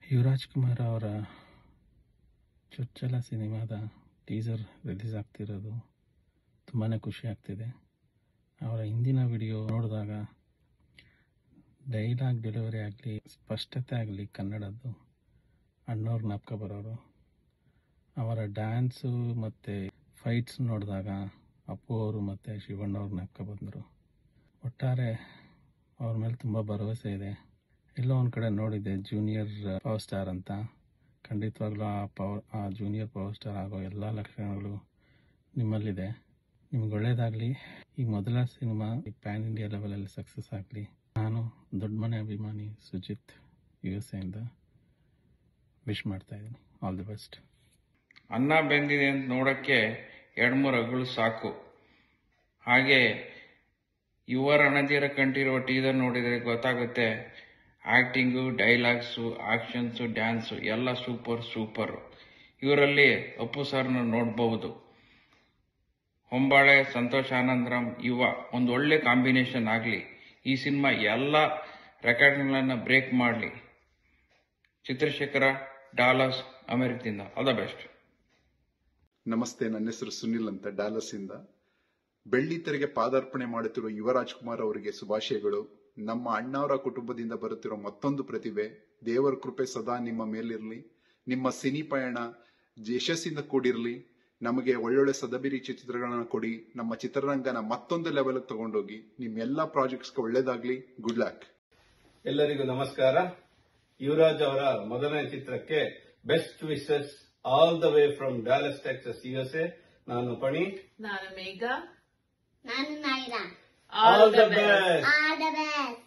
ಯುವರಾಜ್ ಕುಮಾರ್ ಅವರ ಚೊಚ್ಚಲ ಸಿನಿಮಾದ ಟೀಸರ್ ರಿಲೀಸ್ ಆಗ್ತಿರೋದು ತುಂಬಾ ಖುಷಿ ಆಗ್ತಿದೆ ಅವರ ಹಿಂದಿನ ವಿಡಿಯೋ ನೋಡಿದಾಗ ಡೈಲಾಗ್ ಡೆಲಿವರಿ ಆಗಲಿ ಸ್ಪಷ್ಟತೆ ಆಗಲಿ ಕನ್ನಡದ್ದು ಅಣ್ಣವ್ರ ಜ್ಞಾಪಕ ಬರೋರು ಅವರ ಡ್ಯಾನ್ಸು ಮತ್ತು ಫೈಟ್ಸ್ ನೋಡಿದಾಗ ಅಪ್ಪು ಅವರು ಮತ್ತು ಶಿವಣ್ಣವ್ರ ಜ್ಞಾಪಕ ಬಂದರು ಒಟ್ಟಾರೆ ಅವ್ರ ಮೇಲೆ ತುಂಬ ಭರವಸೆ ಇದೆ ಎಲ್ಲೋ ಒಂದು ಕಡೆ ನೋಡಿದ್ದೆ ಜೂನಿಯರ್ ಪವರ್ ಸ್ಟಾರ್ ಅಂತ ಖಂಡಿತವಾಗ್ಲೂ ಆ ಪವರ್ ಆ ಜೂನಿಯರ್ ಪವರ್ ಸ್ಟಾರ್ ಆಗೋ ಎಲ್ಲ ಲಕ್ಷಣಗಳು ನಿಮ್ಮಲ್ಲಿದೆ ನಿಮ್ಗೆ ಒಳ್ಳೇದಾಗಲಿ ಈ ಮೊದಲ ಸಿನಿಮಾ ಈ ಪ್ಯಾನ್ ಇಂಡಿಯಾ ಲೆವೆಲಲ್ಲಿ ಸಕ್ಸಸ್ ಆಗಲಿ ನಾನು ದೊಡ್ಡ ಮನೆ ಅಭಿಮಾನಿ ಸುಜಿತ್ ಯು ಎಸ್ ಎಯಿಂದ ವಿಶ್ ಮಾಡ್ತಾ ಇದ್ದೀನಿ ಆಲ್ ದಿ ಬೆಸ್ಟ್ ಅನ್ನ ಬೆಂದಿದೆ ಅಂತ ನೋಡಕ್ಕೆ ಎರಡು ಮೂರು ಅಗಳು ಸಾಕು ಹಾಗೆ ಯುವ ರಣಧೀರ ಕಂಠಿರುವ ಟೀಸರ್ ನೋಡಿದರೆ ಗೊತ್ತಾಗುತ್ತೆ ಆಕ್ಟಿಂಗು ಡೈಲಾಗ್ಸು ಆಕ್ಷನ್ಸು ಡ್ಯಾನ್ಸು ಎಲ್ಲ ಸೂಪರ್ ಸೂಪರ್ ಇವರಲ್ಲಿ ಅಪ್ಪು ಸರ್ನ ನೋಡಬಹುದು ಹೊಂಬಾಳೆ ಸಂತೋಷ್ ಆನಂದರಾಮ್ ಯುವ ಒಂದು ಒಳ್ಳೆ ಕಾಂಬಿನೇಷನ್ ಆಗಲಿ ಈ ಸಿನಿಮಾ ಎಲ್ಲ ರೆಕಾರ್ಡ್ಗಳನ್ನು ಬ್ರೇಕ್ ಮಾಡಲಿ ಚಿತ್ರಶೇಖರ ಡಾಲಸ್ ಅಮೆರಿಕದಿಂದ ಆಲ್ ದ ಬೆಸ್ಟ್ ನಮಸ್ತೆ ನನ್ನ ಹೆಸರು ಸುನಿಲ್ ಅಂತ ಡಾಲಸ್ ಇಂದ ಬೆಳ್ಳಿ ತೆರೆಗೆ ಪಾದಾರ್ಪಣೆ ಮಾಡುತ್ತಿರುವ ಯುವರಾಜ್ ಕುಮಾರ್ ಅವರಿಗೆ ಶುಭಾಶಯಗಳು ನಮ್ಮ ಅಣ್ಣವರ ಕುಟುಂಬದಿಂದ ಬರುತ್ತಿರುವ ಮತ್ತೊಂದು ಪ್ರತಿಭೆ ದೇವರ ಕೃಪೆ ಸದಾ ನಿಮ್ಮ ಮೇಲಿರಲಿ ನಿಮ್ಮ ಸಿನಿ ಪಯಣ ಯಶಸ್ಸಿಂದ ಕೂಡಿರಲಿ ನಮಗೆ ಒಳ್ಳೊಳ್ಳೆ ಸದಬಿರಿ ಚಿತ್ರಗಳನ್ನ ಕೊಡಿ ನಮ್ಮ ಚಿತ್ರರಂಗನ ಮತ್ತೊಂದು ಲೆವೆಲ್ ತಗೊಂಡೋಗಿ ನಿಮ್ಮೆಲ್ಲಾ ಪ್ರಾಜೆಕ್ಟ್ಸ್ಗೆ ಒಳ್ಳೇದಾಗ್ಲಿ ಗುಡ್ ಲಕ್ ಎಲ್ಲರಿಗೂ ನಮಸ್ಕಾರ ಯುವರಾಜ್ ಅವರ ಮೊದಲನೇ ಚಿತ್ರಕ್ಕೆ best wishes all the way from Dallas Texas USA ನಾನು ಪಣಿ ನಾನು ಮೇಘ ನಾನು ನಾಯಿರಾ all the best all the best